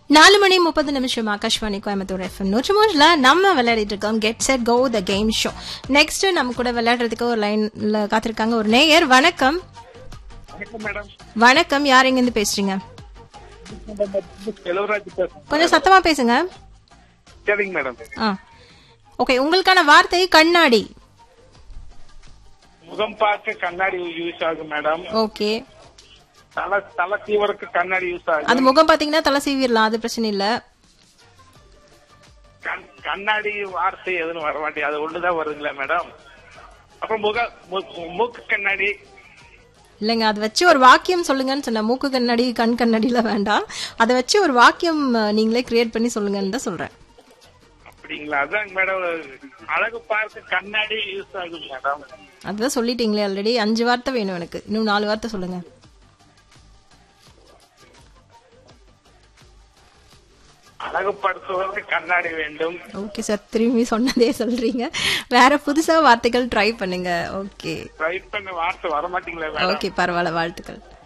நாலு மணி முப்பது நிமிஷம் ஆகாஷ்வாணி கோயம்புத்தூர் எஃப்எம் நூற்றி மூணுல நம்ம விளையாடிட்டு இருக்கோம் get set go the game show next நம்ம கூட விளையாடுறதுக்கு ஒரு லைன்ல காத்திருக்காங்க ஒரு நேயர் வணக்கம் வணக்கம் மேடம் வணக்கம் யார் எங்க இருந்து பேசுறீங்க செலவராஜ் பேசுறேன் கொஞ்சம் சத்தமா பேசுங்க சரிங்க மேடம் ஆ ஓகே உங்களுக்கான வார்த்தை கண்ணாடி முகம் பார்க்க கண்ணாடி யூஸ் ஆகும் மேடம் ஓகே தலை தலை சீவருக்கு கண்ணாடி யூஸ் ஆகும் அது முகம் பாத்தீங்கன்னா தலை சீவிரலாம் அது பிரச்சனை இல்ல கண்- கண்ணாடி வார்த்தை எதுவும் வர மாட்டேங்குது அது ஒண்ணுதான் வருதுங்களா மேடம் அப்புறம் முக மு- மூக்கு கண்ணாடி இல்லைங்க அதை வச்சு ஒரு வாக்கியம் சொல்லுங்கன்னு சொன்னேன் மூக்கு கண்ணாடி கண் கண்ணாடில வேண்டாம் அதை வச்சு ஒரு வாக்கியம் அஹ், நீங்களே கிரியேட் பண்ணி சொல்லுங்கன்னு தான் சொல்றேன் அப்படிங்களா அதாங்க மேடம் அழகு பார்க்க கண்ணாடி யூஸ் ஆகும் மேடம் அதுதான் சொல்லிட்டீங்களே ஆல்ரெடி அஞ்சு வார்த்தை வேணும் எனக்கு இன்னும் நாலு வார்த்தை சொல்லுங்க அழகுபடுத்துவதற்கு கண்ணாடி வேண்டும் ஓகே சார் திரும்பி சொன்னதே சொல்றீங்க வேற புதுசா வார்த்தைகள் ட்ரை பண்ணுங்க ஓகே ட்ரை பண்ண வார்த்தை வர மாட்டீங்களா மேடம் ஓகே பரவாயில்ல வாழ்த்துக்கள்